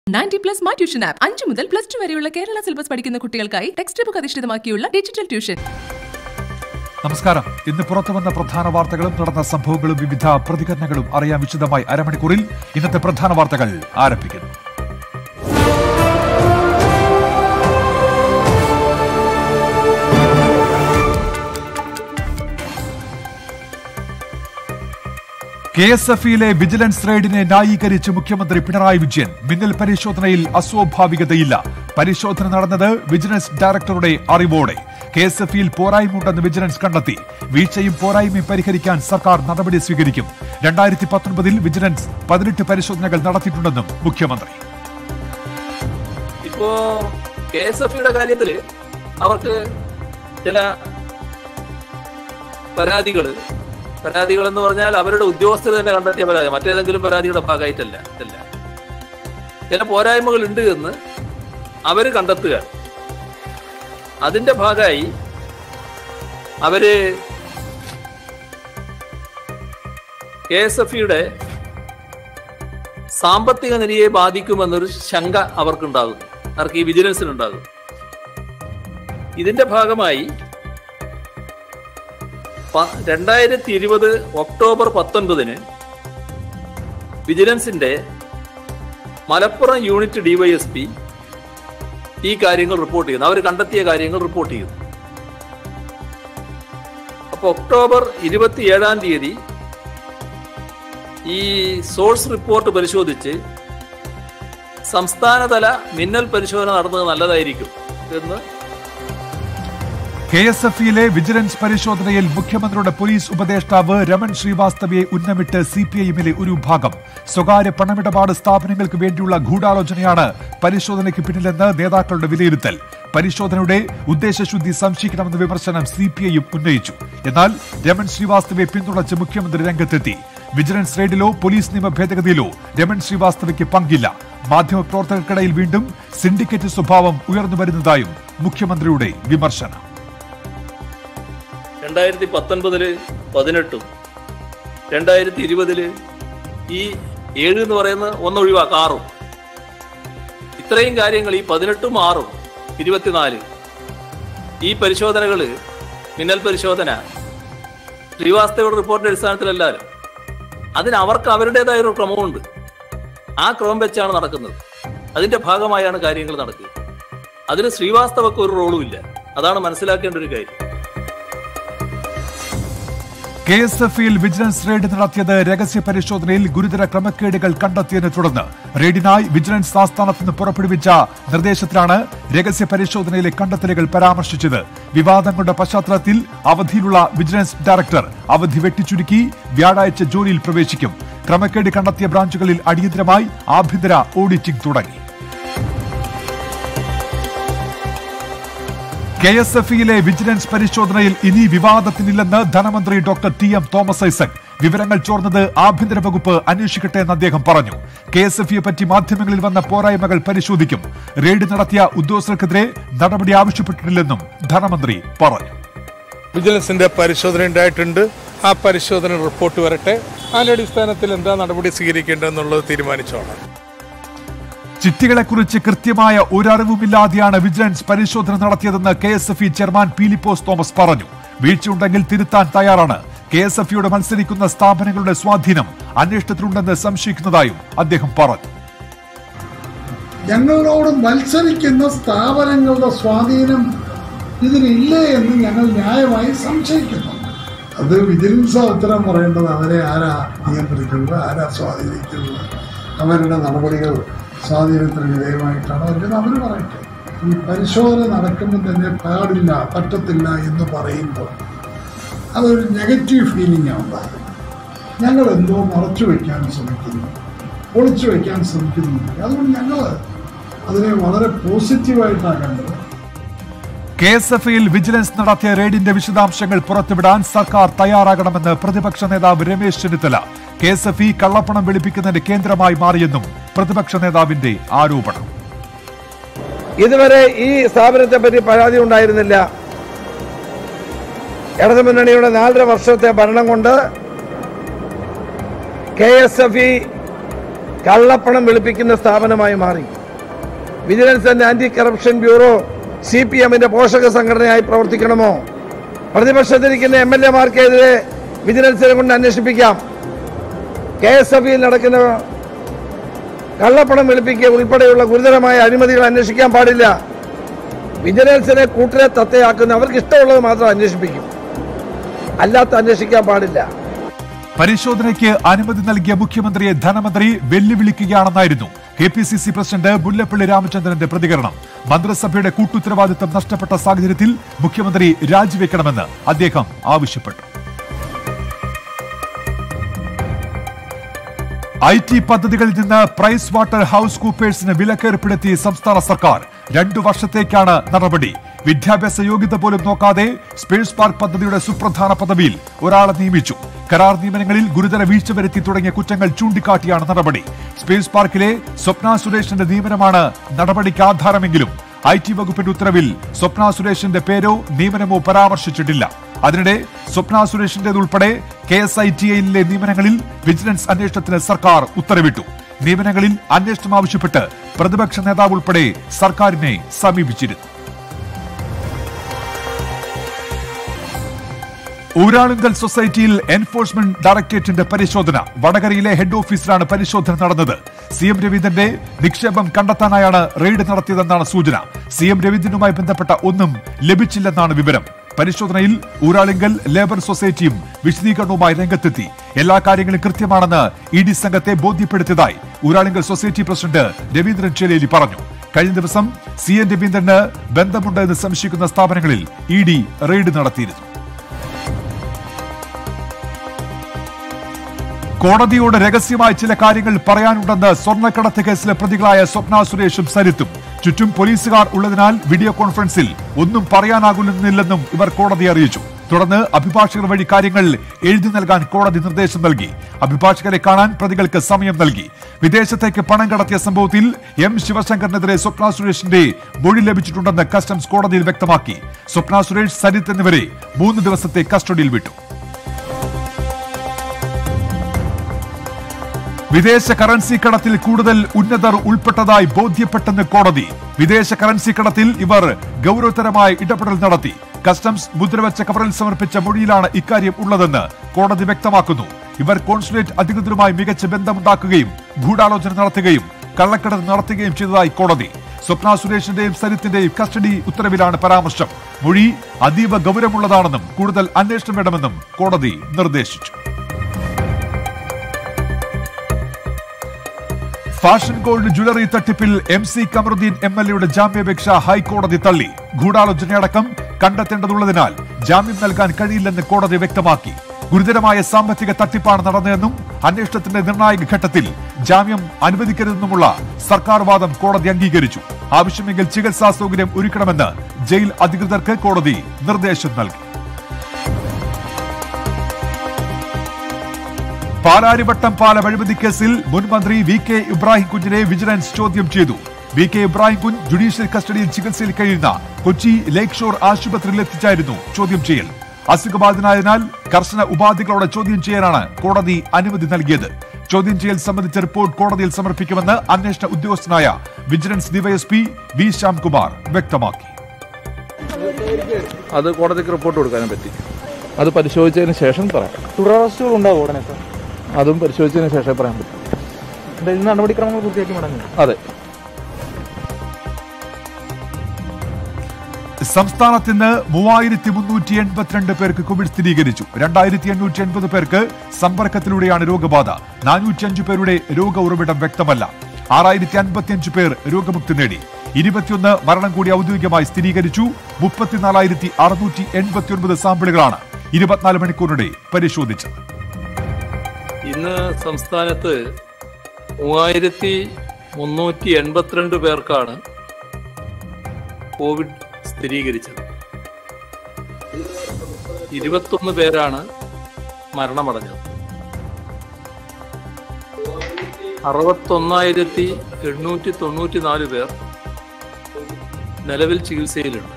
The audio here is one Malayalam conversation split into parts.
ninety plus my tuition app അഞ്ചു മുതൽ പ്ലസ് ടു വരെയുള്ള കേരള സിലബസ് പഠിക്കുന്ന കുട്ടികൾക്കായി ടെക്സ്റ്റ് ബുക്ക് അധിഷ്ഠിതമാക്കിയുള്ള ഡിജിറ്റൽ ട്യൂഷൻ നമസ്കാരം ഇന്ന് പുറത്തു വന്ന പ്രധാന വാർത്തകളും നടന്ന സംഭവങ്ങളും വിവിധ പ്രതികരണങ്ങളും അറിയാൻ വിശദമായി അരമണിക്കൂറിൽ ഇന്നത്തെ പ്രധാന വാർത്തകൾ ആരംഭിക്കുന്നു കെ എസ് എഫ് ഇയിലെ വിജിലൻസ് റെയ്ഡിനെ ന്യായീകരിച്ച് മുഖ്യമന്ത്രി പിണറായി വിജയൻ മിന്നൽ പരിശോധനയിൽ അസ്വാഭാവികതയില്ല പരിശോധന നടന്നത് വിജിലൻസ് ഡയറക്ടറുടെ അറിവോടെ കെ എസ് എഫ് ഇയിൽ പോരായ്മയുണ്ടെന്ന് വിജിലൻസ് കണ്ടെത്തി വീഴ്ചയും പോരായ്മയും പരിഹരിക്കാൻ സർക്കാർ നടപടി സ്വീകരിക്കും രണ്ടായിരത്തി പത്തൊൻപതിൽ വിജിലൻസ് പതിനെട്ട് പരിശോധനകൾ നടത്തിയിട്ടുണ്ടെന്നും മുഖ്യമന്ത്രി ഇപ്പോ കെ എസ് എഫ് യുടെ കാര്യത്തില് അവർക്ക് ചില പരാതികള് പരാതികൾ എന്ന് പറഞ്ഞാൽ അവരുടെ ഉദ്യോഗസ്ഥർ തന്നെ കണ്ടെത്തിയ പരാതി മറ്റേതെങ്കിലും പരാതിയുടെ ഭാഗമായിട്ടല്ല അല്ല ചില പോരായ്മകൾ ഉണ്ട് എന്ന് അവര് കണ്ടെത്തുക അതിന്റെ ഭാഗമായി അവര് കെ എസ് എഫ് യുടെ സാമ്പത്തിക നിലയെ ബാധിക്കുമെന്നൊരു ശങ്ക അവർക്കുണ്ടാകും അവർക്ക് ഈ വിജിലൻസിനുണ്ടാകും ഇതിന്റെ ഭാഗമായി പ- രണ്ടായിരത്തി ഇരുപത് ഒക്ടോബർ പത്തൊൻപതിന് വിജിലൻസിന്റെ മലപ്പുറം യൂണിറ്റ് ഡിവൈഎസ്പി ഈ കാര്യങ്ങൾ റിപ്പോർട്ട് ചെയ്യുന്നു അവർ കണ്ടെത്തിയ കാര്യങ്ങൾ റിപ്പോർട്ട് ചെയ്യുന്നു അപ്പൊ ഒക്ടോബർ ഇരുപത്തിയേഴാം തീയതി ഈ സോഴ്സ് റിപ്പോർട്ട് പരിശോധിച്ച് സംസ്ഥാനതല മിന്നൽ പരിശോധന നടന്നത് നല്ലതായിരിക്കും എന്ന് കെ എസ് എഫ് ഇയിലെ വിജിലൻസ് പരിശോധനയിൽ മുഖ്യമന്ത്രിയുടെ പോലീസ് ഉപദേഷ്ടാവ് രമൺ ശ്രീവാസ്തവയെ ഉന്നമിട്ട് സി പി ഐഎമ്മിലെ ഒരു വിഭാഗം സ്വകാര്യ പണമിടപാട് സ്ഥാപനങ്ങൾക്ക് വേണ്ടിയുള്ള ഗൂഢാലോചനയാണ് പരിശോധനയ്ക്ക് പിന്നിലെന്ന് നേതാക്കളുടെ വിലയിരുത്തൽ പരിശോധനയുടെ ഉദ്ദേശശുദ്ധി സംശയിക്കണമെന്ന വിമർശനം സി പി ഐയും ഉന്നയിച്ചു എന്നാൽ രമൺ ശ്രീവാസ്തവയെ പിന്തുണച്ച് മുഖ്യമന്ത്രി രംഗത്തെത്തി വിജിലൻസ് റെയ്ഡിലോ പോലീസ് നിയമ ഭേദഗതിയിലോ രമൺ ശ്രീവാസ്തവയ്ക്ക് പങ്കില്ല മാധ്യമപ്രവർത്തകർക്കിടയിൽ വീണ്ടും സിൻഡിക്കേറ്റ് സ്വഭാവം ഉയർന്നു വരുന്നതായും മുഖ്യമന്ത്രിയുടെ വിമർശനം രണ്ടായിരത്തി പത്തൊൻപതില് പതിനെട്ടും രണ്ടായിരത്തി ഇരുപതില് ഈ ഏഴ് എന്ന് പറയുന്ന ഒന്ന് ഒഴിവാക്കുക ആറും ഇത്രയും കാര്യങ്ങൾ ഈ പതിനെട്ടും ആറും ഇരുപത്തിനാല് ഈ പരിശോധനകള് മിന്നൽ പരിശോധന ശ്രീവാസ്തവയുടെ റിപ്പോർട്ടിന്റെ അടിസ്ഥാനത്തിലല്ലാലും അതിന് അവർക്ക് അവരുടേതായ ഒരു ക്രമമുണ്ട് ആ ക്രമം വെച്ചാണ് നടക്കുന്നത് അതിന്റെ ഭാഗമായാണ് കാര്യങ്ങൾ നടക്കുക അതിന് ശ്രീവാസ്തവക്ക് ഒരു റോളും ഇല്ല അതാണ് മനസ്സിലാക്കേണ്ട ഒരു കാര്യം കെ എസ് എഫ് ഇയിൽ വിജിലൻസ് റെയ്ഡ് നടത്തിയത് രഹസ്യ പരിശോധനയിൽ ഗുരുതര ക്രമക്കേടുകൾ കണ്ടെത്തിയതിനെ തുടർന്ന് റെയ്ഡിനായി വിജിലൻസ് ആസ്ഥാനത്ത് നിന്ന് പുറപ്പെടുവിച്ച നിർദ്ദേശത്തിലാണ് രഹസ്യ പരിശോധനയിലെ കണ്ടെത്തലുകൾ പരാമർശിച്ചത് വിവാദങ്ങളുടെ പശ്ചാത്തലത്തിൽ അവധിയിലുള്ള വിജിലൻസ് ഡയറക്ടർ അവധി വെട്ടിച്ചുരുക്കി വ്യാഴാഴ്ച ജോലിയിൽ പ്രവേശിക്കും ക്രമക്കേട് കണ്ടെത്തിയ ബ്രാഞ്ചുകളിൽ അടിയന്തരമായി ആഭ്യന്തര ഓഡിറ്റിംഗ് തുടങ്ങി കെ എസ് എഫ് ഇയിലെ വിജിലൻസ് പരിശോധനയിൽ ഇനി വിവാദത്തിനില്ലെന്ന് ധനമന്ത്രി doctor T M Thomas Isaac വിവരങ്ങൾ ചോർന്നത് ആഭ്യന്തര വകുപ്പ് അന്വേഷിക്കട്ടെ എന്ന് അദ്ദേഹം പറഞ്ഞു കെ എസ് എഫ് ഇയെ പറ്റി മാധ്യമങ്ങളിൽ വന്ന പോരായ്മകൾ പരിശോധിക്കും റെയ്ഡ് നടത്തിയ ഉദ്യോഗസ്ഥർക്കെതിരെ നടപടി ആവശ്യപ്പെട്ടിട്ടില്ലെന്നും ധനമന്ത്രി പറഞ്ഞു വിജിലൻസിന്റെ പരിശോധന ഉണ്ടായിട്ടുണ്ട് ആ പരിശോധന റിപ്പോർട്ട് വരട്ടെ അതിന്റെ അടിസ്ഥാനത്തിൽ എന്താ നടപടി സ്വീകരിക്കേണ്ടതെന്നുള്ളത് തീരുമാനിച്ചോളാം ചിട്ടികളെക്കുറിച്ച് കൃത്യമായ ഒരറിവുമില്ലാതെയാണ് വിജിലൻസ് പരിശോധന നടത്തിയതെന്ന് K S F E chairman Peelipose Thomas പറഞ്ഞു വീഴ്ചയുണ്ടെങ്കിൽ തിരുത്താൻ തയ്യാറാണ് കെ എസ് എഫ് ഇയോട് മത്സരിക്കുന്ന സ്ഥാപനങ്ങളുടെ സ്വാധീനം അന്വേഷണത്തിലുണ്ടെന്ന് സംശയിക്കുന്നതായും അദ്ദേഹം പറഞ്ഞു ഞങ്ങളോട് മത്സരിക്കുന്ന സ്ഥാപനങ്ങളുടെ സ്വാധീനം ഇതിലില്ലേ എന്ന് ഞങ്ങൾ ന്യായമായി സംശയിക്കുന്നു അത് വിജിലൻസ് ഉത്തരം പറയേണ്ടത് അവരെ ആരാ നിയന്ത്രിക്കുന്നത് ആരാ സ്വാധീനിക്കുന്നത് അവരുടെ നടപടികൾ സ്വാധീനത്തിന് വിധേയമായിട്ടാണ് അല്ലെങ്കിൽ അവർ പറയട്ടെ ഈ പരിശോധന നടക്കുമ്പോൾ തന്നെ പാടില്ല പറ്റത്തില്ല എന്ന് പറയുമ്പോൾ അതൊരു നെഗറ്റീവ് ഫീലിംഗാണ് ഉണ്ടാകുന്നത് ഞങ്ങൾ എന്തോ മറച്ചു വയ്ക്കാൻ ശ്രമിക്കുന്നു ഒളിച്ചു വയ്ക്കാൻ ശ്രമിക്കുന്നുണ്ട് അതുകൊണ്ട് ഞങ്ങൾ അതിനെ വളരെ പോസിറ്റീവായിട്ടാണ് കണ്ടത് കെ എസ് എഫ് ഇയിൽ വിജിലൻസ് നടത്തിയ റെയ്ഡിന്റെ വിശദാംശങ്ങൾ പുറത്തുവിടാൻ സർക്കാർ തയ്യാറാകണമെന്ന് പ്രതിപക്ഷ നേതാവ് Ramesh Chennithala K S F E കള്ളപ്പണം വെളുപ്പിക്കുന്നതിന്റെ കേന്ദ്രമായി മാറിയെന്നും പ്രതിപക്ഷ നേതാവിന്റെ ആരോപണം ഇതുവരെ ഈ സ്ഥാപനത്തെ പറ്റി പരാതി ഉണ്ടായിരുന്നില്ല ഇടതുമുന്നണിയുടെ നാലര വർഷത്തെ ഭരണം കൊണ്ട് കെ എസ് എഫ് ഇ കള്ളപ്പണം വെളുപ്പിക്കുന്ന സ്ഥാപനമായി മാറി vigilance and anti corruption bureau C P എമ്മിന്റെ പോഷക സംഘടനയായി പ്രവർത്തിക്കണമോ പ്രതിപക്ഷത്തിരിക്കുന്ന എം എൽ എമാർക്കെതിരെ വിജിലൻസിനെ കൊണ്ട് അന്വേഷിപ്പിക്കാം കെ എസ് എഫ് ഇയിൽ നടക്കുന്ന കള്ളപ്പണം വെളുപ്പിക്കുക ഉൾപ്പെടെയുള്ള ഗുരുതരമായ അഴിമതികൾ അന്വേഷിക്കാൻ പാടില്ല വിജിലൻസിനെ കൂട്ടിലെ തത്തയാക്കുന്ന അവർക്ക് ഇഷ്ടമുള്ളത് മാത്രം അന്വേഷിപ്പിക്കും അല്ലാത്ത അന്വേഷിക്കാൻ പാടില്ല പരിശോധനയ്ക്ക് അനുമതി നൽകിയ മുഖ്യമന്ത്രിയെ ധനമന്ത്രി വെല്ലുവിളിക്കുകയാണെന്നായിരുന്നു K P C C president Mullappally രാമചന്ദ്രന്റെ പ്രതികരണം മന്ത്രിസഭയുടെ കൂട്ടുത്തരവാദിത്തം നഷ്ടപ്പെട്ട സാഹചര്യത്തിൽ മുഖ്യമന്ത്രി രാജിവെക്കണമെന്ന് അദ്ദേഹം ആവശ്യപ്പെട്ടു ഐ ടി പദ്ധതികളിൽ നിന്ന് പ്രൈസ് വാട്ടർ ഹൌസ് കൂപ്പേഴ്സിന് വിലക്കേർപ്പെടുത്തി സംസ്ഥാന സർക്കാർ രണ്ടു വർഷത്തേക്കാണ് നടപടി വിദ്യാഭ്യാസ യോഗ്യത പോലും നോക്കാതെ സ്പേസ് പാർക്ക് പദ്ധതിയുടെ സുപ്രധാന പദവിയിൽ ഒരാളെ നിയമിച്ചു കരാർ നിയമനങ്ങളിൽ ഗുരുതര വീഴ്ച വരുത്തി തുടങ്ങിയ കുറ്റങ്ങൾ ചൂണ്ടിക്കാട്ടിയാണ് നടപടി സ്പേസ് പാർക്കിലെ സ്വപ്ന സുരേഷിന്റെ നിയമനമാണ് നടപടിക്ക് ആധാരമെങ്കിലും ഐ ടി വകുപ്പിന്റെ ഉത്തരവിൽ സ്വപ്ന സുരേഷിന്റെ പേരോ നിയമനമോ പരാമർശിച്ചിട്ടില്ല അതിനിടെ സ്വപ്ന സുരേഷിന്റേതുൾപ്പെടെ കെ എസ് ഐ ടി ഐയിലെ നിയമനങ്ങളിൽ വിജിലൻസ് അന്വേഷണത്തിന് സർക്കാർ ഉത്തരവിട്ടു നിയമനങ്ങളിൽ അന്വേഷണം ആവശ്യപ്പെട്ട് പ്രതിപക്ഷ നേതാവ് ഉൾപ്പെടെ സർക്കാരിനെ സമീപിച്ചിരുന്നു ഊരാളുങ്കൽ സൊസൈറ്റിയിൽ എൻഫോഴ്സ്മെന്റ് ഡയറക്ടറേറ്റിന്റെ പരിശോധന വടകരയിലെ ഹെഡ് ഓഫീസിലാണ് പരിശോധന നടന്നത് സി എം രവീന്ദ്രന്റെ നിക്ഷേപം കണ്ടെത്താനായാണ് റെയ്ഡ് നടത്തിയതെന്നാണ് സൂചന സി എം രവീന്ദ്രനുമായി ബന്ധപ്പെട്ട ഒന്നും ലഭിച്ചില്ലെന്നാണ് വിവരം പരിശോധനയിൽ ഊരാളിങ്കൽ ലേബർ സൊസൈറ്റിയും വിശദീകരണവുമായി രംഗത്തെത്തി എല്ലാ കാര്യങ്ങളും കൃത്യമാണെന്ന് ഇ ഡി സംഘത്തെ ബോധ്യപ്പെടുത്തിയതായി ഊരാളിങ്കൽ സൊസൈറ്റി പ്രസിഡന്റ് രവീന്ദ്രൻ ചേലേലി പറഞ്ഞു കഴിഞ്ഞ ദിവസം സി എൻ രവീന്ദ്രന് ബന്ധമുണ്ട് എന്ന് സംശയിക്കുന്ന സ്ഥാപനങ്ങളിൽ ഇ ഡി റെയ്ഡ് നടത്തിയിരുന്നു കോടതിയോട് രഹസ്യമായി ചില കാര്യങ്ങൾ പറയാനുണ്ടെന്ന് സ്വർണ്ണക്കടത്ത് കേസിലെ പ്രതികളായ സ്വപ്ന സുരേഷും സരിത്തും ചുറ്റും പോലീസുകാർ ഉള്ളതിനാൽ വീഡിയോ കോൺഫറൻസിൽ ഒന്നും പറയാനാകുന്നില്ലെന്നും ഇവർ കോടതിയെ അറിയിച്ചു തുടർന്ന് അഭിഭാഷകർ വഴി കാര്യങ്ങൾ എഴുതി നൽകാൻ കോടതി നിർദ്ദേശം നൽകി അഭിഭാഷകരെ കാണാൻ പ്രതികൾക്ക് സമയം നൽകി വിദേശത്തേക്ക് പണം കടത്തിയ സംഭവത്തിൽ എം ശിവശങ്കറിനെതിരെ സ്വപ്ന സുരേഷിന്റെ മൊഴി ലഭിച്ചിട്ടുണ്ടെന്ന് കസ്റ്റംസ് കോടതിയിൽ വ്യക്തമാക്കി സ്വപ്ന സുരേഷ് സരിത്ത് എന്നിവരെ മൂന്ന് ദിവസത്തെ കസ്റ്റഡിയിൽ വിട്ടു വിദേശ കറൻസി കടത്തിൽ കൂടുതൽ ഉന്നതർ ഉൾപ്പെട്ടതായി ബോധ്യപ്പെട്ടെന്ന് കോടതി വിദേശ കറൻസി കടത്തിൽ ഇവർ ഗൗരവതരമായ ഇടപെടൽ നടത്തി കസ്റ്റംസ് മുദ്രവെച്ച കവറിൽ സമർപ്പിച്ച മൊഴിയിലാണ് ഇക്കാര്യം ഉള്ളതെന്ന് കോടതി വ്യക്തമാക്കുന്നു ഇവർ കോൺസുലേറ്റ് അധികൃതരുമായി മികച്ച ബന്ധമുണ്ടാക്കുകയും ഗൂഢാലോചന നടത്തുകയും കള്ളക്കടത്ത് നടത്തുകയും ചെയ്തതായി കോടതി സ്വപ്ന സുരേഷിന്റെയും സരിത്തിന്റെയും കസ്റ്റഡി ഉത്തരവിലാണ് പരാമർശം മൊഴി അതീവ ഗൗരവമുള്ളതാണെന്നും കൂടുതൽ അന്വേഷണം വേണമെന്നും കോടതി നിർദ്ദേശിച്ചു ഫാഷൻ ഗോൾഡ് ജ്വല്ലറി തട്ടിപ്പിൽ M C Kamaruddin M L എയുടെ ജാമ്യാപേക്ഷ ഹൈക്കോടതി തള്ളി ഗൂഢാലോചനയടക്കം കണ്ടെത്തേണ്ടതുള്ളതിനാൽ ജാമ്യം നൽകാൻ കഴിയില്ലെന്ന് കോടതി വ്യക്തമാക്കി ഗുരുതരമായ സാമ്പത്തിക തട്ടിപ്പാണ് നടന്നതെന്നും അന്വേഷണത്തിന്റെ നിർണായക ഘട്ടത്തിൽ ജാമ്യം അനുവദിക്കരുതെന്നുമുള്ള സർക്കാർ വാദം കോടതി അംഗീകരിച്ചു ആവശ്യമെങ്കിൽ ചികിത്സാ സൗകര്യം ഒരുക്കണമെന്ന് ജയിൽ അധികൃതർക്ക് കോടതി നിർദ്ദേശം നൽകി പാലാരിവട്ടം പാല അഴിമതി കേസിൽ മുൻ മന്ത്രി വി കെ ഇബ്രാഹിം കുഞ്ഞിനെ വിജിലൻസ് ചോദ്യം ചെയ്തു വി കെ ഇബ്രാഹിം കുഞ്ഞ് ജുഡീഷ്യൽ കസ്റ്റഡിയിൽ ചികിത്സയിൽ കഴിയുന്ന കൊച്ചി ലേക്ക് ഷോർ ആശുപത്രിയിൽ എത്തിച്ചായിരുന്നു ചോദ്യം ചെയ്യൽ അസുഖബാധിതനായതിനാൽ കർശന ഉപാധികളോടെ ചോദ്യം ചെയ്യാനാണ് കോടതി അനുമതി നൽകിയത് ചോദ്യം ചെയ്യൽ സംബന്ധിച്ച റിപ്പോർട്ട് കോടതിയിൽ സമർപ്പിക്കുമെന്ന് അന്വേഷണ ഉദ്യോഗസ്ഥനായ വിജിലൻസ് ഡിവൈഎസ്പി വി ശ്യാംകുമാർ വ്യക്തമാക്കി അത് കോടതിക്ക് റിപ്പോർട്ട് കൊടുക്കാനും പറ്റി അത് പരിശോധിച്ചതിന് ശേഷം പറയാം തുടർവസ്തുക്കൾ ഉണ്ടാവും ഉടനെ സാർ അതും പരിശോധിച്ചതിന് ശേഷം പറയാൻ പറ്റും എന്താ ഇന്ന് നടപടിക്രമങ്ങൾ പൂർത്തിയാക്കി മടങ്ങി അതെ സംസ്ഥാനത്ത് ഇന്ന് മൂവായിരത്തി മുന്നൂറ്റി എൺപത്തിരണ്ട് പേർക്ക് കോവിഡ് സ്ഥിരീകരിച്ചു രണ്ടായിരത്തി എണ്ണൂറ്റി എൺപത് പേർക്ക് സമ്പർക്കത്തിലൂടെയാണ് രോഗബാധ നാനൂറ്റിയഞ്ച് പേരുടെ രോഗ ഉറവിടം വ്യക്തമല്ല ആറായിരത്തി അൻപത്തിയഞ്ച് പേർ രോഗമുക്തി നേടി ഇരുപത്തിയൊന്ന് മരണം കൂടി ഔദ്യോഗികമായി സ്ഥിരീകരിച്ചു മുപ്പത്തിനാലായിരത്തി അറുന്നൂറ്റി എൺപത്തിയൊൻപത് സാമ്പിളുകളാണ് ഇരുപത്തിനാല് മണിക്കൂറിനിടെ പരിശോധിച്ചത് ഇന്ന് സംസ്ഥാനത്ത് മൂവായിരത്തി മുന്നൂറ്റി എൺപത്തിരണ്ട് പേർക്കാണ് കോവിഡ് സ്ഥിരീകരിച്ചത് ഇരുപത്തൊന്ന് പേരാണ് മരണമടഞ്ഞത് അറുപത്തൊന്നായിരത്തി എണ്ണൂറ്റി തൊണ്ണൂറ്റി നാല് പേർ നിലവിൽ ചികിത്സയിലുണ്ട്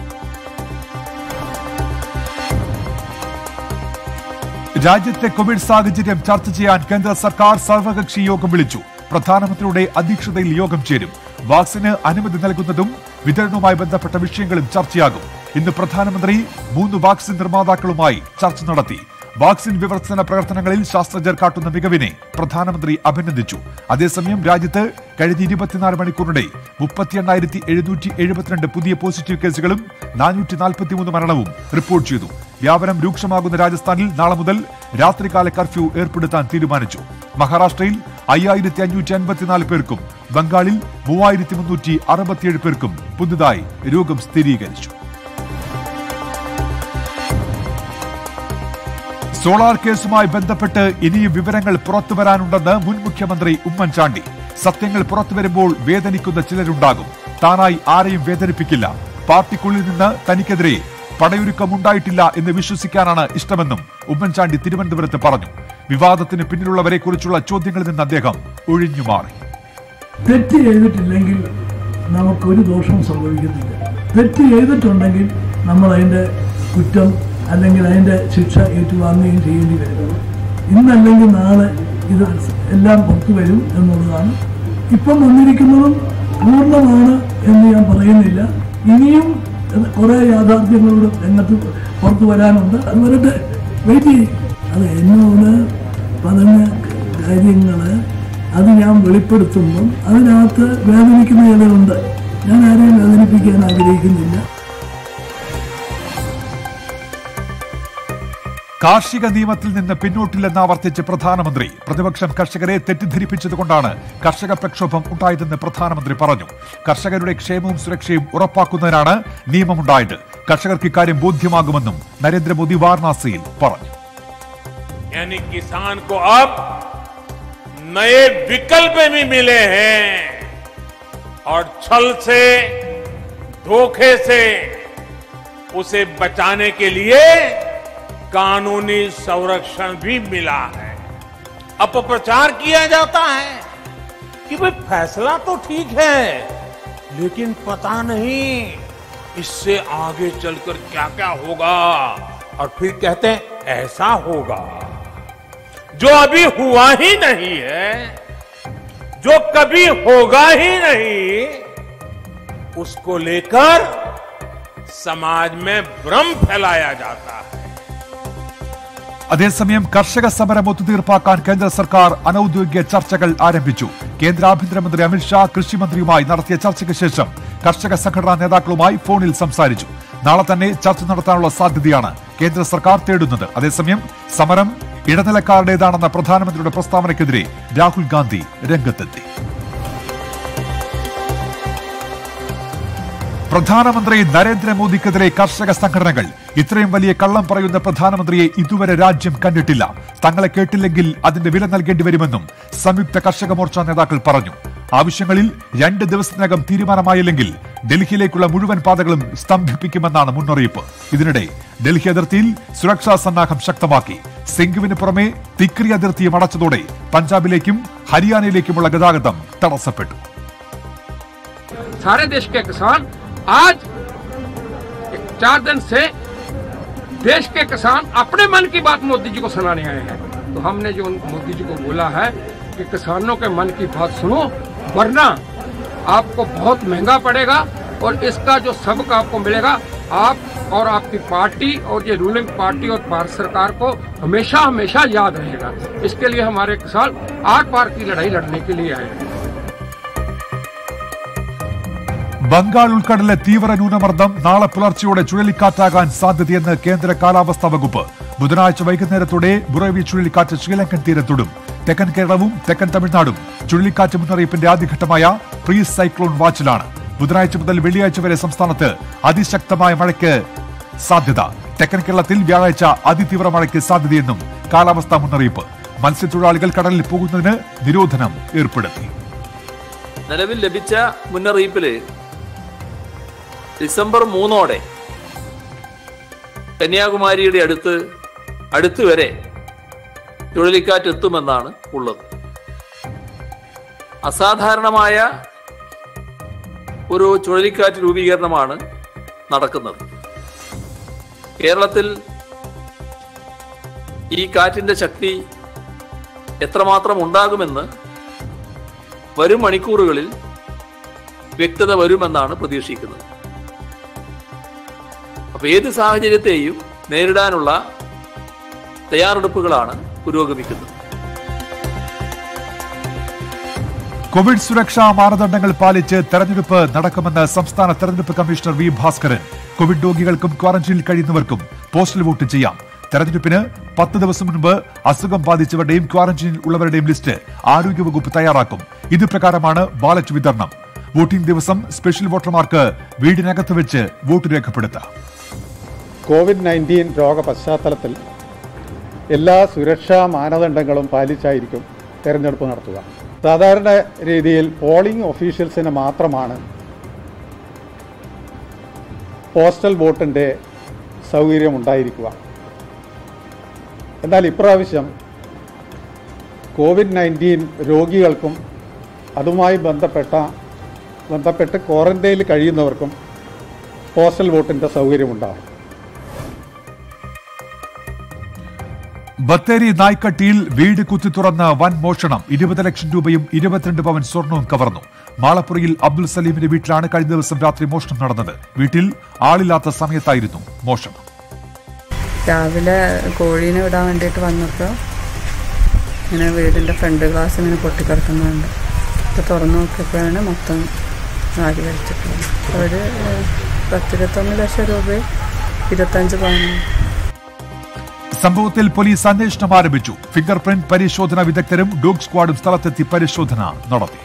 രാജ്യത്തെ കോവിഡ് സാഹചര്യം ചർച്ച ചെയ്യാൻ കേന്ദ്ര സർക്കാർ സർവകക്ഷി യോഗം വിളിച്ചു പ്രധാനമന്ത്രിയുടെ അധ്യക്ഷതയിൽ യോഗം ചേരും വാക്സിന് അനുമതി നൽകുന്നതും വിതരണവുമായി ബന്ധപ്പെട്ട വിഷയങ്ങളും ചർച്ചയാകും ഇന്ന് പ്രധാനമന്ത്രി മൂന്ന് വാക്സിൻ നിർമ്മാതാക്കളുമായി ചർച്ച നടത്തി വാക്സിൻ വിവർത്തന പ്രവർത്തനങ്ങളിൽ ശാസ്ത്രജ്ഞർ കാട്ടുന്ന മികവിനെ പ്രധാനമന്ത്രി അഭിനന്ദിച്ചു അതേസമയം രാജ്യത്ത് കഴിഞ്ഞ ഇരുപത്തിനാല് മണിക്കൂറിനിടെ മുപ്പത്തി എണ്ണായിരത്തി എഴുന്നൂറ്റി എഴുപത്തിരണ്ട് പുതിയ പോസിറ്റീവ് കേസുകളും നാനൂറ്റി നാൽപ്പത്തിമൂന്ന് മരണവും റിപ്പോർട്ട് ചെയ്തു വ്യാപനം രൂക്ഷമാകുന്ന രാജസ്ഥാനിൽ നാളെ മുതൽ രാത്രികാല കർഫ്യൂ ഏർപ്പെടുത്താൻ തീരുമാനിച്ചു മഹാരാഷ്ട്രയിൽ അയ്യായിരത്തി അഞ്ഞൂറ്റി അൻപത്തിനാല് പേർക്കും ബംഗാളിൽ മൂവായിരത്തി മുന്നൂറ്റി അറുപത്തിയേഴ് പേർക്കും പുതുതായി രോഗം സ്ഥിരീകരിച്ചു സോളാർ കേസുമായി ബന്ധപ്പെട്ട് ഇനിയും വിവരങ്ങൾ പുറത്തുവരാനുണ്ടെന്ന് മുൻ മുഖ്യമന്ത്രി ഉമ്മൻചാണ്ടി സത്യങ്ങൾ പുറത്തുവരുമ്പോൾ വേദനിക്കുന്ന ചിലരുണ്ടാകും താനായി ആരെയും വേദനിപ്പിക്കില്ല പാർട്ടിക്കുള്ളിൽ നിന്ന് തനിക്കെതിരെ പടയൊരുക്കമുണ്ടായിട്ടില്ല എന്ന് വിശ്വസിക്കാനാണ് ഇഷ്ടമെന്നും ഉമ്മൻചാണ്ടി തിരുവനന്തപുരത്ത് പറഞ്ഞു വിവാദത്തിന് പിന്നിലുള്ളവരെ കുറിച്ചുള്ള ചോദ്യങ്ങളിൽ നിന്ന് അദ്ദേഹം ഒഴിഞ്ഞുമാറി തെറ്റ് ചെയ്തിട്ടില്ലെങ്കിൽ നമുക്കൊരു ദോഷവും സംഭവിക്കുന്നില്ല തെറ്റ് ചെയ്തിട്ടുണ്ടെങ്കിൽ നമ്മൾ അതിൻ്റെ കുറ്റം അല്ലെങ്കിൽ അതിൻ്റെ ശിക്ഷ ഏറ്റുവാങ്ങുകയും ചെയ്യേണ്ടി വരും ഇന്നല്ലെങ്കിൽ നാളെ ഇത് എല്ലാം പുറത്തു വരും എന്നുള്ളതാണ് ഇപ്പം വന്നിരിക്കുന്നതും പൂർണ്ണമാണ് എന്ന് ഞാൻ പറയുന്നില്ല ഇനിയും കുറേ യാഥാർത്ഥ്യങ്ങളുടെ രംഗത്ത് പുറത്തു വരാനുണ്ട് അത് വരട്ടെ വെയിറ്റ് ചെയ്യും അത് എന്നോട് പറഞ്ഞ കാര്യങ്ങൾ അത് ഞാൻ വെളിപ്പെടുത്തുമ്പം അതിനകത്ത് വേദനിക്കുന്ന ചിലരുണ്ട് ഞാൻ ആരെയും വേദനിപ്പിക്കാൻ ആഗ്രഹിക്കുന്നില്ല കാർഷിക നിയമത്തിൽ നിന്ന് പിന്നോട്ടില്ലെന്ന് ആവർത്തിച്ച് പ്രധാനമന്ത്രി പ്രതിപക്ഷം കർഷകരെ തെറ്റിദ്ധരിപ്പിച്ചതുകൊണ്ടാണ് കർഷക പ്രക്ഷോഭം ഉണ്ടായതെന്ന് പ്രധാനമന്ത്രി പറഞ്ഞു കർഷകരുടെ ക്ഷേമവും സുരക്ഷയും ഉറപ്പാക്കുന്നതിനാണ് നിയമമുണ്ടായത് കർഷകർക്ക് ഇക്കാര്യം ബോധ്യമാകുമെന്നും നരേന്ദ്രമോദി വാരണാസിയിൽ പറഞ്ഞു यानी किसान को अब नए विकल्प भी मिले हैं और छल से धोखे से उसे बचाने के लिए कानूनी संरक्षण भी मिला है अपप्रचार किया जाता है कि भाई फैसला तो ठीक है लेकिन पता नहीं इससे आगे चलकर क्या क्या होगा और फिर कहते हैं ऐसा होगा जो अभी हुआ ही नहीं है जो कभी होगा ही नहीं उसको लेकर समाज में भ्रम फैलाया जाता है അതേസമയം കർഷക സമരം ഒത്തുതീർപ്പാക്കാൻ കേന്ദ്ര സർക്കാർ അനൌദ്യോഗിക ചർച്ചകൾ ആരംഭിച്ചു കേന്ദ്ര ആഭ്യന്തരമന്ത്രി അമിത്ഷാ കൃഷിമന്ത്രിയുമായി നടത്തിയ ചർച്ചയ്ക്ക് ശേഷം കർഷക സംഘടനാ നേതാക്കളുമായി ഫോണിൽ സംസാരിച്ചു നാളെ തന്നെ ചർച്ച നടത്താനുള്ള സാധ്യതയാണ് കേന്ദ്ര സർക്കാർ തേടുന്നത് അതേസമയം സമരം ഇടനിലക്കാരുടേതാണെന്ന പ്രധാനമന്ത്രിയുടെ പ്രസ്താവനയ്ക്കെതിരെ രാഹുൽ ഗാന്ധി രംഗത്തെത്തി പ്രധാനമന്ത്രി നരേന്ദ്രമോദിക്കെതിരെ കർഷക സംഘടനകൾ ഇത്രയും വലിയ കള്ളം പറയുന്ന പ്രധാനമന്ത്രിയെ ഇതുവരെ രാജ്യം കണ്ടിട്ടില്ല തങ്ങളെ കേട്ടില്ലെങ്കിൽ അതിന്റെ വില നൽകേണ്ടി വരുമെന്നും സംയുക്ത കർഷക മോർച്ച നേതാക്കൾ പറഞ്ഞു ആവശ്യങ്ങളിൽ രണ്ട് ദിവസത്തിനകം തീരുമാനമായില്ലെങ്കിൽ ഡൽഹിയിലേക്കുള്ള മുഴുവൻ പാതകളും സ്തംഭിപ്പിക്കുമെന്നാണ് മുന്നറിയിപ്പ് ഇതിനിടെ ഡൽഹി അതിർത്തിയിൽ സുരക്ഷാ സന്നാഹം ശക്തമാക്കി സിംഗുവിന് പുറമെ തിക്രി അതിർത്തിയും അടച്ചതോടെ പഞ്ചാബിലേക്കും ഹരിയാനയിലേക്കുമുള്ള ഗതാഗതം തടസ്സപ്പെട്ടു सारे देश के किसान आज एक चार दिन से देश के किसान अपने मन की बात मोदी जी को सुनाने आए हैं तो हमने जो उन- मोदी जी को बोला है कि किसानों के मन की बात सुनो वरना आपको बहुत महंगा पड़ेगा और इसका जो सबक आपको मिलेगा आप और आपकी पार्टी और ये रूलिंग पार्टी और भारत सरकार को हमेशा हमेशा याद रहेगा इसके लिए हमारे किसान आर पार की लड़ाई लड़ने के लिए आए हैं ബംഗാൾ ഉൾക്കടലിലെ തീവ്ര ന്യൂനമർദ്ദം നാളെ പുലർച്ചെയോടെ ചുഴലിക്കാറ്റാകാൻ സാധ്യതയെന്ന് കേന്ദ്ര കാലാവസ്ഥാ വകുപ്പ് ബുധനാഴ്ച വൈകുന്നേരത്തോടെ ബുറവി ചുഴലിക്കാറ്റ് ശ്രീലങ്കൻ തീരത്തോടും തെക്കൻ കേരളവും തെക്കൻ തമിഴ്നാടും ചുഴലിക്കാറ്റ് മുന്നറിയിപ്പിന്റെ ആദ്യഘട്ടമായ പ്രീ സൈക്ലോൺ വാച്ചിലാണ് ബുധനാഴ്ച മുതൽ വെള്ളിയാഴ്ച വരെ സംസ്ഥാനത്ത് അതിശക്തമായ മഴയ്ക്ക് സാധ്യത തെക്കൻ കേരളത്തിൽ വ്യാഴാഴ്ച അതിതീവ്ര മഴയ്ക്ക് സാധ്യതയെന്നും കാലാവസ്ഥാ മുന്നറിയിപ്പ് മത്സ്യത്തൊഴിലാളികൾ കടലിൽ പോകുന്നതിന് നിരോധനം ഏർപ്പെടുത്തി നിലവിൽ ലഭിച്ച മുന്നറിയിപ്പില് ഡിസംബർ മൂന്നോടെ കന്യാകുമാരിയുടെ അടുത്ത് അടുത്ത് വരെ ചുഴലിക്കാറ്റ് എത്തുമെന്നാണ് ഉള്ളത് അസാധാരണമായ ഒരു ചുഴലിക്കാറ്റ് രൂപീകരണമാണ് നടക്കുന്നത് കേരളത്തിൽ ഈ കാറ്റിന്റെ ശക്തി എത്രമാത്രം ഉണ്ടാകുമെന്ന് വരും മണിക്കൂറുകളിൽ വ്യക്തത വരുമെന്നാണ് പ്രതീക്ഷിക്കുന്നത് അപ്പൊ ഏത് സാഹചര്യത്തെയും നേരിടാനുള്ള തയ്യാറെടുപ്പുകളാണ് പുരോഗമിക്കുന്നത് കോവിഡ് സുരക്ഷാ മാനദണ്ഡങ്ങൾ പാലിച്ച് തെരഞ്ഞെടുപ്പ് നടക്കുമെന്ന് സംസ്ഥാന തെരഞ്ഞെടുപ്പ് കമ്മീഷണർ വി ഭാസ്കരൻ കോവിഡ് രോഗികൾക്കും ക്വാറന്റീനിൽ കഴിയുന്നവർക്കും പോസ്റ്റൽ വോട്ട് ചെയ്യാം തെരഞ്ഞെടുപ്പിന് പത്ത് ദിവസം മുൻപ് അസുഖം ബാധിച്ചവരുടെയും ക്വാറന്റീനിൽ ഉള്ളവരുടെയും ലിസ്റ്റ് ആരോഗ്യവകുപ്പ് തയ്യാറാക്കും ഇതുപ്രകാരമാണ് ബാലറ്റ് വിതരണം വോട്ടിംഗ് ദിവസം സ്പെഷ്യൽ വോട്ടർമാർക്ക് വീടിനകത്ത് വെച്ച് വോട്ട് രേഖപ്പെടുത്താം കോവിഡ് നയൻറ്റീൻ രോഗ പശ്ചാത്തലത്തിൽ എല്ലാ സുരക്ഷാ മാനദണ്ഡങ്ങളും പാലിച്ചായിരിക്കും തെരഞ്ഞെടുപ്പ് നടത്തുക സാധാരണ രീതിയിൽ പോളിംഗ് ഒഫീഷ്യൽസിന് മാത്രമാണ് പോസ്റ്റൽ വോട്ടിൻ്റെ സൗകര്യമുണ്ടായിരിക്കുക എന്നാൽ ഇപ്രാവശ്യം കോവിഡ് നയൻറ്റീൻ രോഗികൾക്കും അതുമായി ബന്ധപ്പെട്ട ബന്ധപ്പെട്ട് ക്വാറന്റൈനിൽ കഴിയുന്നവർക്കും പോസ്റ്റൽ വോട്ടിൻ്റെ സൗകര്യമുണ്ടാകും ബത്തേരി നായ്ക്കട്ടിയിൽ വീട് കുത്തി തുറന്ന് വൻ മോഷണം ഇരുപത് ലക്ഷം രൂപയും ഇരുപത്തിരണ്ട് പവൻ സ്വർണവും കവർന്നു മാളപ്പുറയിൽ അബ്ദുൽ സലീമിന്റെ വീട്ടിലാണ് കഴിഞ്ഞ ദിവസം രാത്രി മോഷണം നടന്നത് വീട്ടിൽ ആളില്ലാത്ത സമയത്തായിരുന്നു മോഷണം രാവിലെ കോഴീനെ വിടാൻ വേണ്ടിയിട്ട് വന്നപ്പോൾ ഇങ്ങനെ വീടിൻ്റെ ഫ്രണ്ട് ഗ്ലാസ് ഇങ്ങനെ പൊട്ടിക്കിടക്കുന്നുണ്ട് അപ്പോൾ തുറന്നു നോക്കിയപ്പോഴാണ് മൊത്തം നാല് വലിച്ചിട്ടുള്ളത് ഒരു ഏഹ്, പത്തിരുപത്തൊന്ന് ലക്ഷം രൂപയും ഇരുപത്തഞ്ച് പവനും സംഭവത്തിൽ പോലീസ് അന്വേഷണം ആരംഭിച്ചു ഫിംഗർ പ്രിന്റ് പരിശോധന വിദഗ്ധരും ഡോഗ് സ്ക്വാഡും സ്ഥലത്തെത്തി പരിശോധന നടത്തി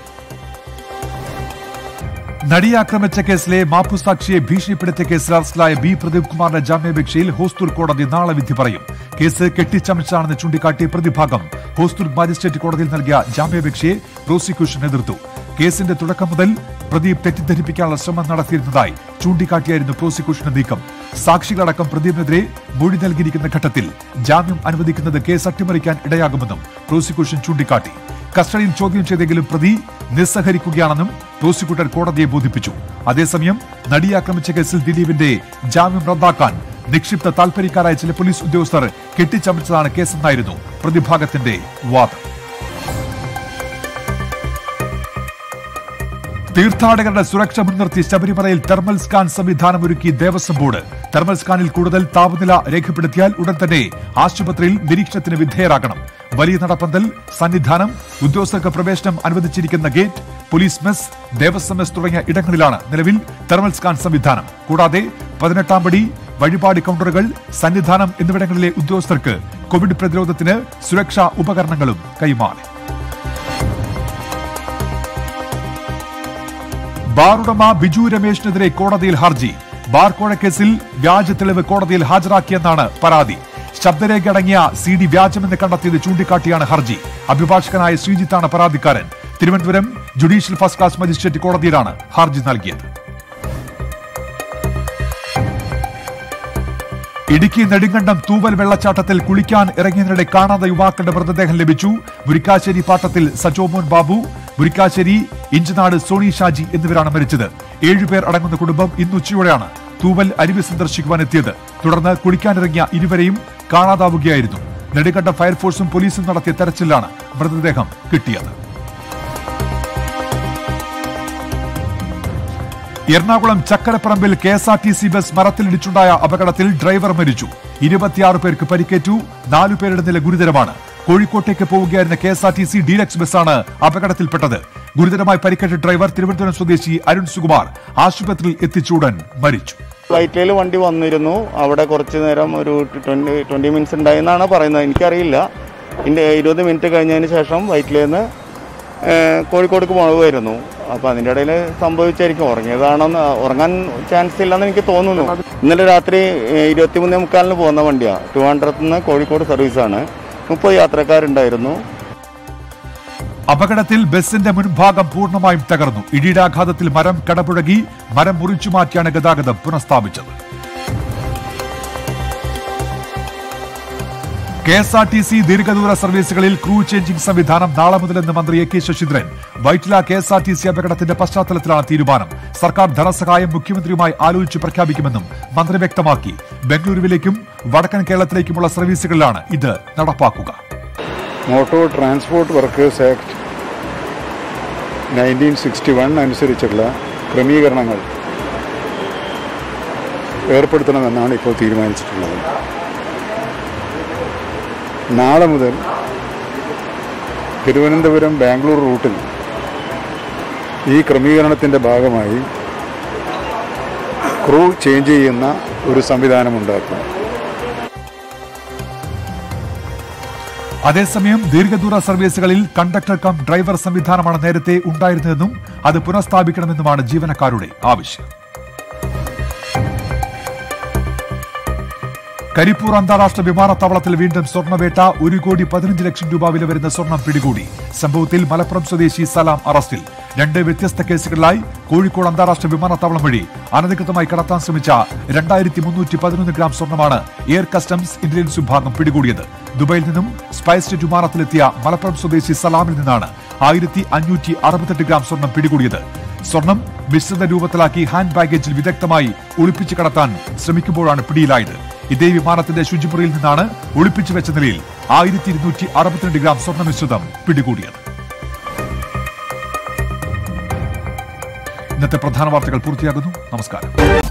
നടിയെ ആക്രമിച്ച കേസിലെ മാപ്പുസാക്ഷിയെ ഭീഷണിപ്പെടുത്തിയ കേസിൽ അറസ്റ്റിലായ ബി പ്രദീപ് കുമാറിന്റെ ജാമ്യാപേക്ഷയിൽ ഹോസ്ദുർ കോടതി നാളെ വിധി പറയും കേസ് കെട്ടിച്ചമച്ചാണെന്ന് ചൂണ്ടിക്കാട്ടി പ്രതിഭാഗം ഹോസ്ദുർ മജിസ്ട്രേറ്റ് കോടതിയിൽ നൽകിയ ജാമ്യാപേക്ഷയെ പ്രോസിക്യൂഷൻ എതിർത്തു കേസിന്റെ തുടക്കം മുതൽ പ്രദീപ് തെറ്റിദ്ധരിപ്പിക്കാനുള്ള ശ്രമം നടത്തിയിരുന്നതായി ചൂണ്ടിക്കാട്ടിയായിരുന്നു പ്രോസിക്യൂഷന്റെ നീക്കം സാക്ഷികളടക്കം പ്രദീപിനെതിരെ മൊഴി നൽകിയിരിക്കുന്ന ഘട്ടത്തിൽ ജാമ്യം അനുവദിക്കുന്നത് കേസ് അട്ടിമറിക്കാൻ ഇടയാകുമെന്നും പ്രോസിക്യൂഷൻ ചൂണ്ടിക്കാട്ടി കസ്റ്റഡിയിൽ ചോദ്യം ചെയ്തെങ്കിലും പ്രതി നിസ്സഹരിക്കുകയാണെന്നും പ്രോസിക്യൂട്ടർ കോടതിയെ ബോധിപ്പിച്ചു അതേസമയം നടിയെ ആക്രമിച്ച കേസിൽ ദിലീപിന്റെ ജാമ്യം റദ്ദാക്കാൻ നിക്ഷിപ്ത താൽപര്യക്കാരായ ചില പോലീസ് ഉദ്യോഗസ്ഥർ കെട്ടിച്ചമച്ചതാണ് കേസെന്നായിരുന്നു പ്രതിഭാഗത്തിന്റെ വാദം തീർത്ഥാടകരുടെ സുരക്ഷ മുൻനിർത്തി ശബരിമലയിൽ തെർമൽ സ്കാൻ സംവിധാനം ഒരുക്കി ദേവസ്വം ബോർഡ് തെർമൽ സ്കാനിൽ കൂടുതൽ താപനില രേഖപ്പെടുത്തിയാൽ ഉടൻ തന്നെ ആശുപത്രിയിൽ നിരീക്ഷണത്തിന് വിധേയരാകണം വലിയ നടപ്പന്തൽ സന്നിധാനം ഉദ്യോഗസ്ഥർക്ക് പ്രവേശനം അനുവദിച്ചിരിക്കുന്ന gate police mess Devaswom mess തുടങ്ങിയ ഇടങ്ങളിലാണ് നിലവിൽ തെർമൽ സ്കാൻ സംവിധാനം കൂടാതെ പതിനെട്ടാം പടി വഴിപാട് കൗണ്ടറുകൾ സന്നിധാനം എന്നിവിടങ്ങളിലെ ഉദ്യോഗസ്ഥർക്ക് കോവിഡ് പ്രതിരോധത്തിന് സുരക്ഷാ ഉപകരണങ്ങളും കൈമാറി ബാറുടമ ബിജു രമേശിനെതിരെ കോടതിയിൽ ഹർജി ബാർ കോഴക്കേസിൽ വ്യാജ തെളിവ് കോടതിയിൽ ഹാജരാക്കിയെന്നാണ് പരാതി ശബ്ദരേഖ അടങ്ങിയ സി ഡി വ്യാജമെന്ന് കണ്ടെത്തിയത് ചൂണ്ടിക്കാട്ടിയാണ് ഹർജി അഭിഭാഷകനായ ശ്രീജിത്താണ് പരാതിക്കാരൻ Thiruvananthapuram judicial first class magistrate കോടതിയിലാണ് ഹർജി നൽകിയത് ഇടുക്കി നെടുങ്കണ്ടം തൂവൽ വെള്ളച്ചാട്ടത്തിൽ കുളിക്കാൻ ഇറങ്ങിയതിനിടെ കാണാത്ത യുവാക്കളുടെ മൃതദേഹം ലഭിച്ചു മുരിക്കാശ്ശേരി പാട്ടത്തിൽ സജോമോൻ ബാബു മുരിക്കാശ്ശേരി ഇഞ്ചനാട് സോണി ഷാജി എന്നിവരാണ് മരിച്ചത് ഏഴുപേർ അടങ്ങുന്ന കുടുംബം ഇന്ന് ഉച്ചയോടെയാണ് തൂവൽ അരുവി സന്ദർശിക്കുവാൻ എത്തിയത് തുടർന്ന് കുളിക്കാനിറങ്ങിയ ഇരുവരെയും കാണാതാവുകയായിരുന്നു നെടുങ്കണ്ടം ഫയർഫോഴ്സും പോലീസും നടത്തിയ തെരച്ചിലാണ് മൃതദേഹം കിട്ടിയത് എറണാകുളം ചക്കരപ്പറമ്പിൽ K S R T C bus മരത്തിലിടിച്ചുണ്ടായ അപകടത്തിൽ ഡ്രൈവർ മരിച്ചു ഇരുപത്തിയാറ് പേർക്ക് പരിക്കേറ്റു നാലു പേരുടെ നില ഗുരുതരമാണ് കോഴിക്കോട്ടേക്ക് പോവുകയായിരുന്ന K S R T C deluxe ബസ്സാണ് അപകടത്തിൽപ്പെട്ടത് ഗുരുതരമായി പരിക്കേറ്റ ഡ്രൈവർ തിരുവനന്തപുരം സ്വദേശി അരുൺ സുകുമാർ ആശുപത്രിയിൽ എത്തിച്ചുടൻ മരിച്ചു വൈറ്റിലയിൽ വണ്ടി വന്നിരുന്നു അവിടെ കുറച്ച് നേരം ഒരു ട്വൻറ്റി ട്വൻറ്റി മിനിറ്റ്സ് ഉണ്ടായെന്നാണ് പറയുന്നത് എനിക്കറിയില്ല ഇതിൻ്റെ ഇരുപത് മിനിറ്റ് കഴിഞ്ഞതിന് ശേഷം വൈറ്റിലയിൽ നിന്ന് കോഴിക്കോടേക്ക് പോകുമായിരുന്നു അപ്പോൾ അതിൻ്റെ ഇടയിൽ സംഭവിച്ചായിരിക്കും ഉറങ്ങിയതാണെന്ന് ഉറങ്ങാൻ ചാൻസ് ഇല്ലെന്ന് എനിക്ക് തോന്നുന്നു ഇന്നലെ രാത്രി ഇരുപത്തിമൂന്നേ മുക്കാലിന് പോകുന്ന വണ്ടിയാണ് ടു ഹൺഡ്രഡിൽ നിന്ന് കോഴിക്കോട് സർവീസാണ് മുപ്പത് യാത്രക്കാരുണ്ടായിരുന്നു അപകടത്തിൽ ബസിന്റെ മുൻഭാഗം പൂർണ്ണമായും തകർന്നു ഇടിയിടാഘാതത്തിൽ മരം കടപുഴകി മരം മുറിച്ചു മാറ്റിയാണ് ഗതാഗതം പുനഃസ്ഥാപിച്ചത് K S R T C ദീർഘദൂര സർവീസുകളിൽ ക്രൂ ചേഞ്ചിംഗ് സംവിധാനം നാളെ മുതലെന്ന് മന്ത്രി A K Saseendran Vyttila K S R T C അപകടത്തിന്റെ പശ്ചാത്തലത്തിലാണ് തീരുമാനം സർക്കാർ ധനസഹായം മുഖ്യമന്ത്രിയുമായി ആലോചിച്ച് പ്രഖ്യാപിക്കുമെന്നും മന്ത്രി വ്യക്തമാക്കി ബംഗളൂരുവിലേക്കും വടക്കൻ കേരളത്തിലേക്കുമുള്ള സർവീസുകളിലാണ് ഇത് നടപ്പാക്കുക motor transport workers act nineteen sixty one അനുസരിച്ചുള്ള ക്രമീകരണങ്ങൾ ഏർപ്പെടുത്തണമെന്നാണ് ഇപ്പോൾ തീരുമാനിച്ചിട്ടുള്ളത് നാളെ മുതൽ തിരുവനന്തപുരം ബാംഗ്ലൂർ റൂട്ടിൽ ഈ ക്രമീകരണത്തിൻ്റെ ഭാഗമായി ക്രൂ ചേഞ്ച് ചെയ്യുന്ന ഒരു സംവിധാനം ഉണ്ടാക്കും അതേസമയം ദീർഘദൂര സർവീസുകളിൽ കണ്ടക്ടർ കം ഡ്രൈവർ സംവിധാനമാണ് നേരത്തെ ഉണ്ടായിരുന്നതെന്നും അത് പുനഃസ്ഥാപിക്കണമെന്നുമാണ് ജീവനക്കാരുടെ ആവശ്യം കരിപ്പൂർ അന്താരാഷ്ട്ര വിമാനത്താവളത്തിൽ വീണ്ടും സ്വർണ്ണവേട്ട ഒരു കോടി പതിനഞ്ച് ലക്ഷം രൂപ വില വരുന്ന സ്വർണം പിടികൂടി സംഭവത്തിൽ മലപ്പുറം സ്വദേശി സലാം അറസ്റ്റിൽ രണ്ട് വ്യത്യസ്ത കേസുകളിലായി കോഴിക്കോട് അന്താരാഷ്ട്ര വിമാനത്താവളം വഴി അനധികൃതമായി കടത്താൻ ശ്രമിച്ച രണ്ടായിരത്തി മുന്നൂറ്റി പതിനൊന്ന് ഗ്രാം സ്വർണ്ണമാണ് എയർ കസ്റ്റംസ് ഇന്റലിജൻസ് വിഭാഗം പിടികൂടിയത് ദുബൈയിൽ നിന്നും സ്പൈസ് ജെറ്റ് വിമാനത്തിലെത്തിയ മലപ്പുറം സ്വദേശി സലാമിൽ നിന്നാണ് ആയിരത്തി അഞ്ഞൂറ്റി അറുപത്തെട്ട് ഗ്രാം സ്വർണം പിടികൂടിയത് സ്വർണം മിശ്രിത രൂപത്തിലാക്കി ഹാൻഡ് ബാഗേജിൽ വിദഗ്ധമായി ഒളിപ്പിച്ചു കടത്താൻ ശ്രമിക്കുമ്പോഴാണ് പിടിയിലായത് ഇതേ വിമാനത്തിന്റെ ശുചിമുറിയിൽ നിന്നാണ് ഒളിപ്പിച്ചു വെച്ച നിലയിൽ ആയിരത്തി ഇരുന്നൂറ്റി അറുപത്തിരണ്ട് ഗ്രാം സ്വർണ്ണ മിശ്രിതം പിടികൂടിയത് ഇന്നത്തെ പ്രധാന വാർത്തകൾ പൂർത്തിയാകുന്നു നമസ്കാരം